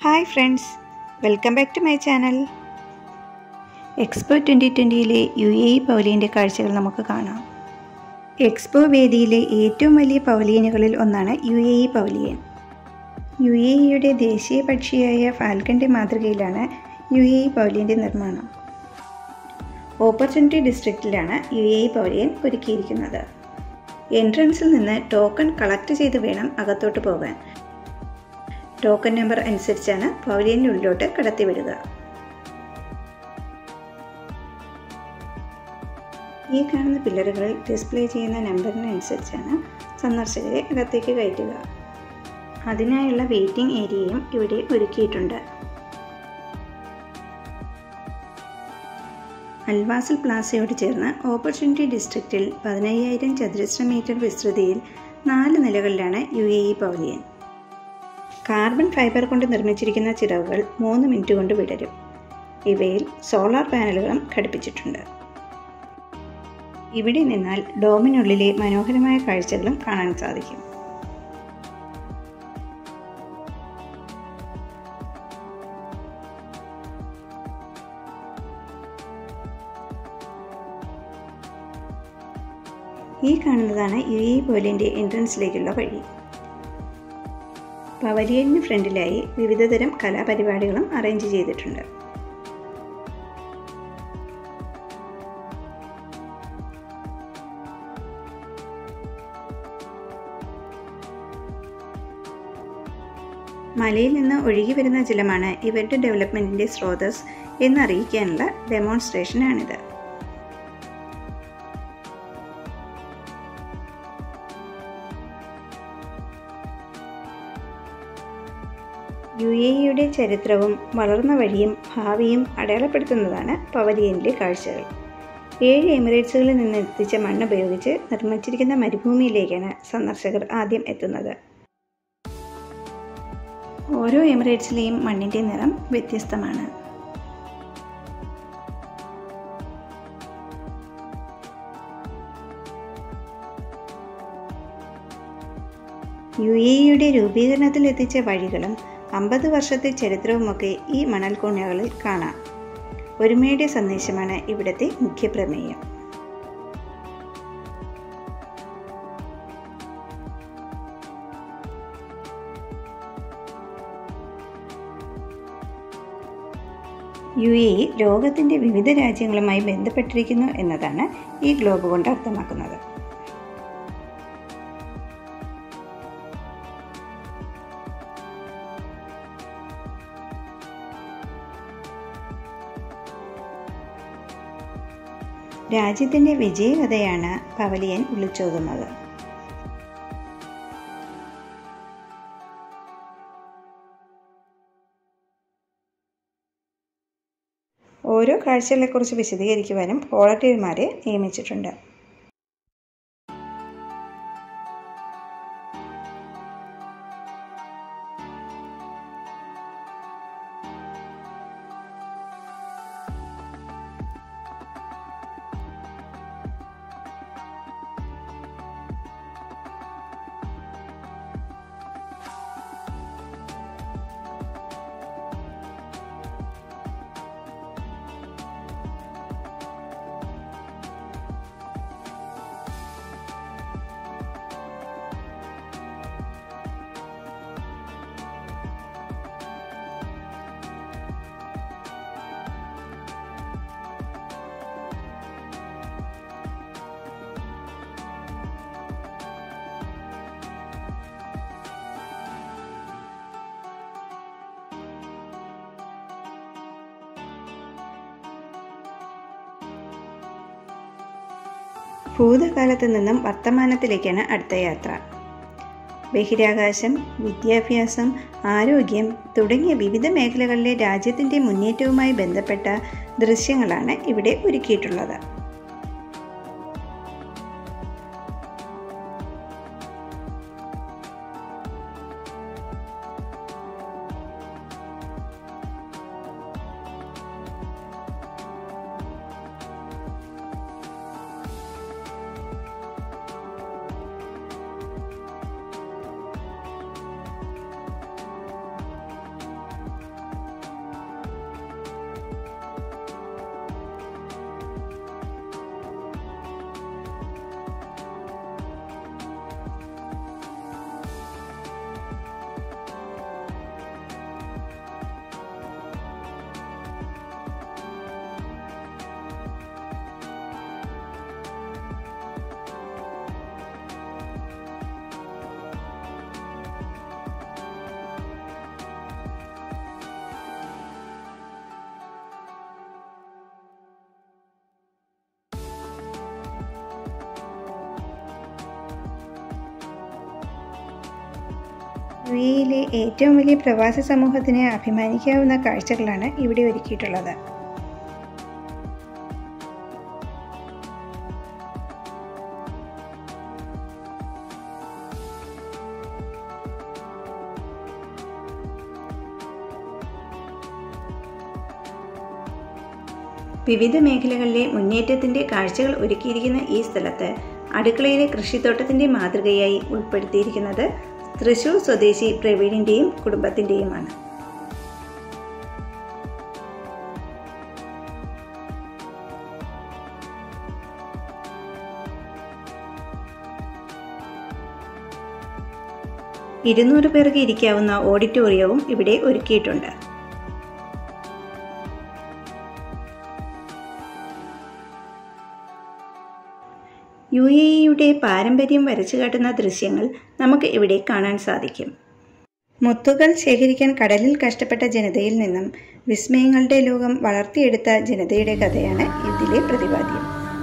hi friends welcome back to my channel expo twenty ട്വൻ്റിയിലെ U A E പവലിയൻ്റെ കാഴ്ചകൾ നമുക്ക് കാണാം എക്സ്പോ വേദിയിലെ ഏറ്റവും വലിയ പവലിയനുകളിൽ ഒന്നാണ് U A E pavilion U A ഇയുടെ ദേശീയ പക്ഷിയായ ഫാൽക്കൻ്റെ മാതൃകയിലാണ് യു എ ഇ പവലിയൻ്റെ നിർമ്മാണം ഓപ്പർച്യൂണിറ്റി ഡിസ്ട്രിക്റ്റിലാണ് യു എ ഇ പവലിയൻ ഒരുക്കിയിരിക്കുന്നത് എൻട്രൻസിൽ നിന്ന് ടോക്കൺ കളക്ട് ചെയ്ത് വേണം അകത്തോട്ട് പോകാൻ ടോക്കൺ നമ്പർ അനുസരിച്ചാണ് പവലിയനുള്ളിലോട്ട് കടത്തിവിടുക ഈ കാണുന്ന പില്ലറുകളിൽ ഡിസ്പ്ലേ ചെയ്യുന്ന നമ്പറിനനുസരിച്ചാണ് സന്ദർശകരെ അകത്തേക്ക് കയറ്റുക അതിനായുള്ള വെയിറ്റിംഗ് ഏരിയയും ഇവിടെ ഒരുക്കിയിട്ടുണ്ട് അൽവാസൽ പ്ലാസയോട് ചേർന്ന് ഓപ്പർച്യൂണിറ്റി ഡിസ്ട്രിക്റ്റിൽ പതിനയ്യായിരം ചതുരശ്ര മീറ്റർ വിസ്തൃതിയിൽ നാല് നിലകളിലാണ് U A E pavilion carbon fibre കൊണ്ട് നിർമ്മിച്ചിരിക്കുന്ന ചിറകുകൾ മൂന്ന് മിനിറ്റ് കൊണ്ട് വിടരും ഇവയിൽ സോളാർ പാനലുകളും ഘടിപ്പിച്ചിട്ടുണ്ട് ഇവിടെ നിന്നാൽ ഡോമിനുള്ളിലെ മനോഹരമായ കാഴ്ചകളും കാണാൻ സാധിക്കും ഈ കാണുന്നതാണ് യു എ പോലിൻ്റെ എൻട്രൻസിലേക്കുള്ള വഴി പവലിയന് ഫ്രണ്ടിലായി വിവിധതരം കലാപരിപാടികളും അറേഞ്ച് ചെയ്തിട്ടുണ്ട് മലയിൽ നിന്ന് ഒഴുകി വരുന്ന ജലമാണ് ഇവരുടെ ഡെവലപ്മെൻറ്റിൻ്റെ സ്രോതസ് എന്നറിയിക്കാനുള്ള ഡെമോൺസ്ട്രേഷനാണിത് യു എ ഇയുടെ ചരിത്രവും വളർന്ന വഴിയും ഭാവിയും അടയാളപ്പെടുത്തുന്നതാണ് പവലിയനിലെ കാഴ്ചകൾ ഏഴ് എമിറേറ്റ്സുകളിൽ നിന്ന് എത്തിച്ച മണ്ണ് ഉപയോഗിച്ച് നിർമ്മിച്ചിരിക്കുന്ന മരുഭൂമിയിലേക്കാണ് സന്ദർശകർ ആദ്യം എത്തുന്നത് ഓരോ എമിറേറ്റ്സിലെയും മണ്ണിൻ്റെ നിറം വ്യത്യസ്തമാണ് യു എ ഇയുടെ രൂപീകരണത്തിൽ എത്തിച്ച വഴികളും അമ്പത് വർഷത്തെ ചരിത്രവുമൊക്കെ ഈ മണൽക്കൂണകളിൽ കാണാം ഒരുമയുടെ സന്ദേശമാണ് ഇവിടുത്തെ മുഖ്യപ്രമേയം യു എ ഇ ലോകത്തിൻ്റെ വിവിധ രാജ്യങ്ങളുമായി ബന്ധപ്പെട്ടിരിക്കുന്നു എന്നതാണ് ഈ ഗ്ലോബ് കൊണ്ട് അർത്ഥമാക്കുന്നത് രാജ്യത്തിൻ്റെ വിജയകഥയാണ് പവലിയൻ വിളിച്ചോതുന്നത് ഓരോ കാഴ്ചകളെക്കുറിച്ച് വിശദീകരിക്കുവാനും വോളണ്ടിയർമാരെ നിയമിച്ചിട്ടുണ്ട് ഭൂതകാലത്ത് നിന്നും വർത്തമാനത്തിലേക്കാണ് അടുത്ത യാത്ര ബഹിരാകാശം വിദ്യാഭ്യാസം ആരോഗ്യം തുടങ്ങിയ വിവിധ മേഖലകളിലെ രാജ്യത്തിൻ്റെ മുന്നേറ്റവുമായി ബന്ധപ്പെട്ട ദൃശ്യങ്ങളാണ് ഇവിടെ ഒരുക്കിയിട്ടുള്ളത് യു എയിലെ ഏറ്റവും വലിയ പ്രവാസി സമൂഹത്തിന് അഭിമാനിക്കാവുന്ന കാഴ്ചകളാണ് ഇവിടെ ഒരുക്കിയിട്ടുള്ളത് വിവിധ മേഖലകളിലെ മുന്നേറ്റത്തിന്റെ കാഴ്ചകൾ ഒരുക്കിയിരിക്കുന്ന ഈ സ്ഥലത്ത് അടുക്കളയിലെ കൃഷിത്തോട്ടത്തിന്റെ മാതൃകയായി ഉൾപ്പെടുത്തിയിരിക്കുന്നത് തൃശൂർ സ്വദേശി പ്രവീണിന്റെയും കുടുംബത്തിന്റെയുമാണ് ഇരുന്നൂറ് പേർക്ക് ഇരിക്കാവുന്ന ഓഡിറ്റോറിയവും ഇവിടെ ഒരുക്കിയിട്ടുണ്ട് യു എ ഇയുടെ പാരമ്പര്യം വരച്ചു കാട്ടുന്ന ദൃശ്യങ്ങൾ നമുക്ക് ഇവിടെ കാണാൻ സാധിക്കും മുത്തുകൾ ശേഖരിക്കാൻ കടലിൽ കഷ്ടപ്പെട്ട ജനതയിൽ നിന്നും വിസ്മയങ്ങളുടെ ലോകം വളർത്തിയെടുത്ത ജനതയുടെ കഥയാണ് ഇതിലെ പ്രതിപാദ്യം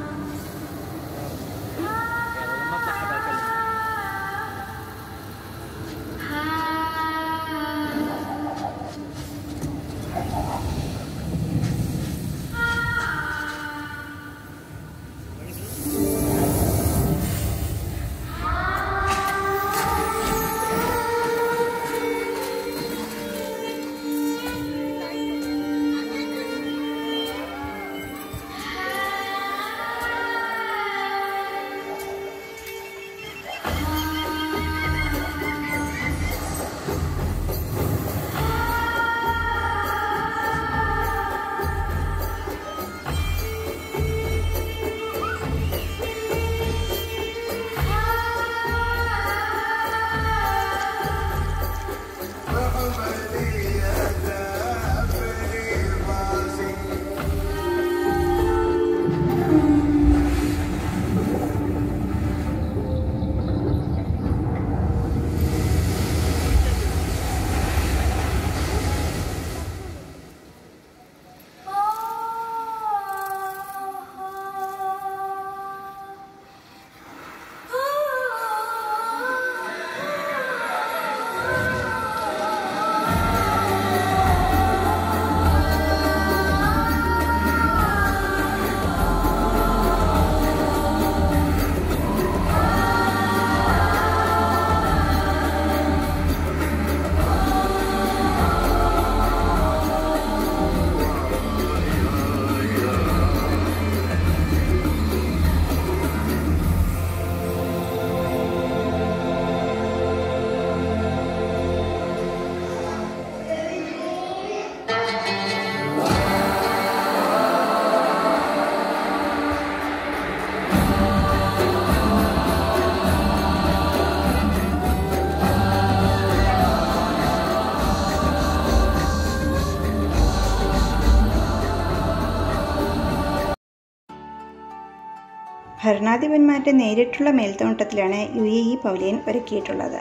ഭരണാധിപന്മാരുടെ നേരിട്ടുള്ള മേൽത്തോട്ടത്തിലാണ് യു എ ഇ പൗലിയൻ ഒരുക്കിയിട്ടുള്ളത്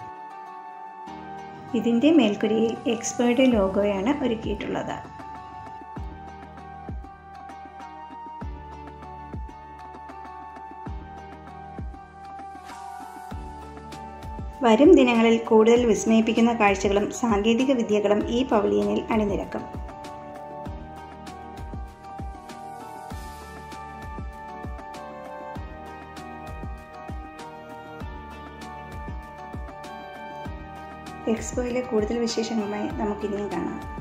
ഇതിൻ്റെ മേൽക്കുരിയിൽ എക്സ്പേർഡ് ലോഗോയാണ് ഒരുക്കിയിട്ടുള്ളത് വരും ദിനങ്ങളിൽ കൂടുതൽ വിസ്മയിപ്പിക്കുന്ന കാഴ്ചകളും സാങ്കേതിക വിദ്യകളും ഈ പവലിയനിൽ അണിനിരക്കും എക്സ്പോയിലെ കൂടുതൽ വിശേഷങ്ങളുമായി നമുക്കിനിയും കാണാം